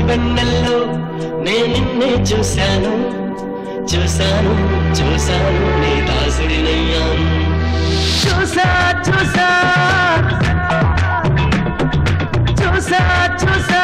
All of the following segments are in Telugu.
వెన్నెల్లో నేను నిన్నే చూశాను చూశాను చూశాను నీ దాసుడినయ్యాను చూసా చూసా చూసా చూసా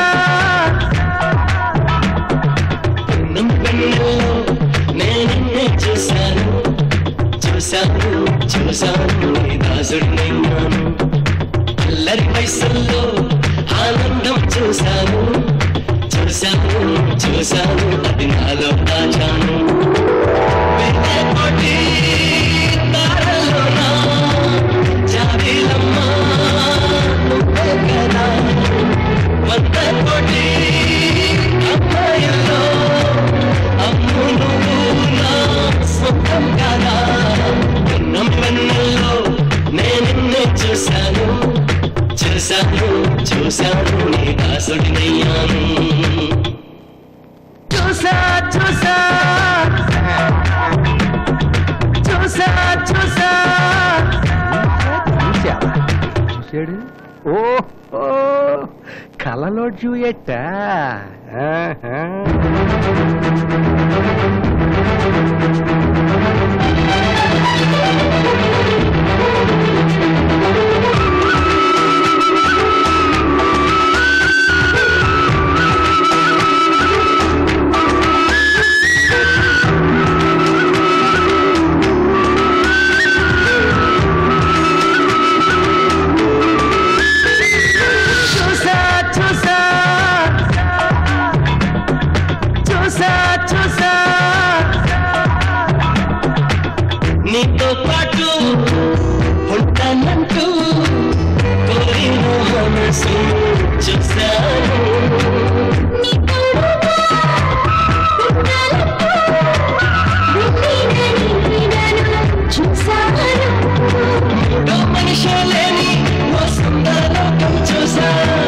పున్నం వెన్నెల్లో నేను నిన్నే చూశాను చూశాను చూశాను నీ దాసుడినయ్యాను అల్లరి వయసుల్లో ఆనందం చూశాను చూశాను చూశాను అది నాలో దాచాను వెన్నె కోటి తారల్లోనా జాబిలమ్మ నువ్వే కదా వంద కోటి అమ్మాయిల్లో అమ్ము నువ్వు నా సొంతం కదా పున్నం వెన్నెల్లో నేను నిన్నే చూశాను చూశాను చూశాను నీ దాసుడినయ్యాను చూసా చూసా చూసా చూసా చూసా చూశాడు ఓ ఓ కలలో జూయట చూసా చూసా చూసా చూసా నీతో పాటు ఉంటానంటూ కోరిన మనసు చూశాను మూడో మనిషి లేని ఓ సుందరలోకం చూసా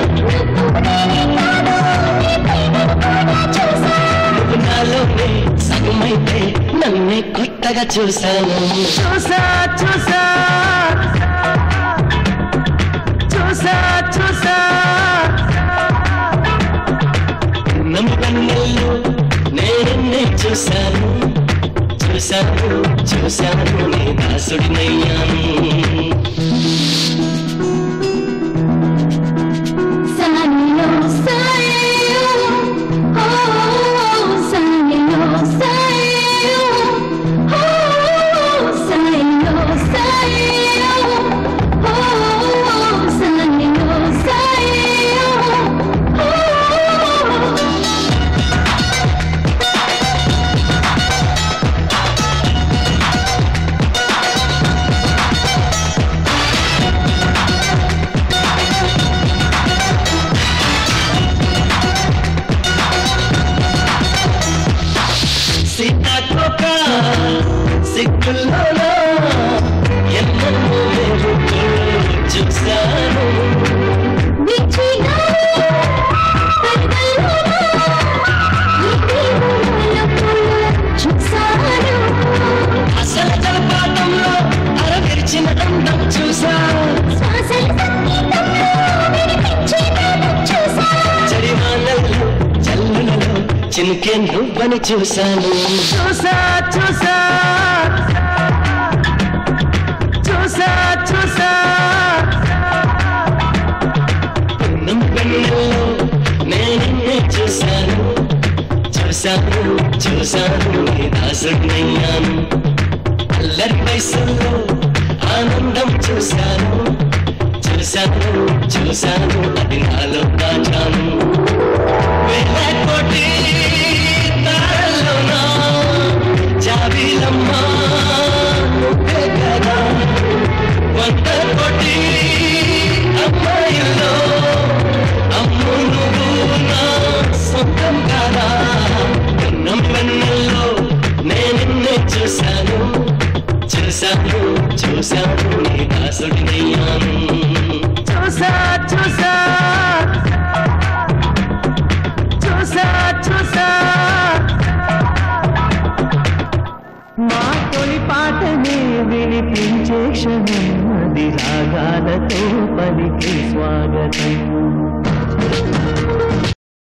నువ్వు నాలోనే సగమైతే నన్నే కొత్తగా చూశాను చూసా చూసా చూసా చూసా నమ్మకన్నెల్లు నేనే చూశాను చూశాను చూశాను నీ దాసుడినయ్యాను సీతాకోక సిగ్గుల్లోనా ఎన్నెన్నో మెరుపులు చూశాను అసలు జలపాతంలో అరవిరిచిన అందం చూసా చరివానల్లో చల్లులలో చినుకే నువ్వని చూశాను చూసా చూసా చూసా చూసా పున్నం పెన్నెల్లో నేనే చూశాను చూశాను చూశాను నీ దాసుడినయ్యాను అల్లరి వయసులో ఆనందం చూశాను చూశాను చూశాను అది నాలో దాచాను వేల కోటి తారల్లోనా జాబిలమ్మ నువ్వే కదా వంద కోటి అమ్మాయిల్లో అమ్ము నువ్వు నా సొంతం కాదా పున్నం వెన్నెల్లో నేనిన్నే చూశాను చూశాను చూశాను నీ దాసుడినయ్యాను చూసా చూసా చూసా చూసా మా తొలి పాటనే వినిపించే క్షణం అది రాగాలతో పలికే స్వాగతం